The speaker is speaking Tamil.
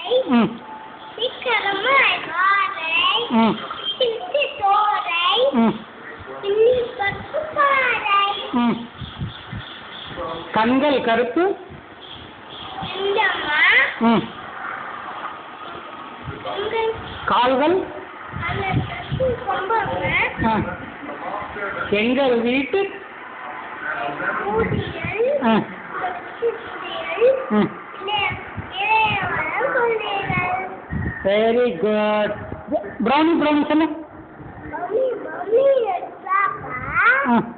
ம் சீக்கிரமாய் வாரை ம் சிந்தி தோரை ம் இன்னி பத்து பாறை ம் கண்கள் கருப்பு இந்தம்மா ம் உங்கள் கால்கள் அந்த தட்டு கொம்பங்க ஆ. எங்கள் வீட்டு ஊதியல் ஆ. குடியல் ம் இளையவரம் கொள்ளைகள் வெரி குட் ப்ரௌனி ப்ரௌனி சொல்லு மம்மி மம்மி பாப்பா ஆ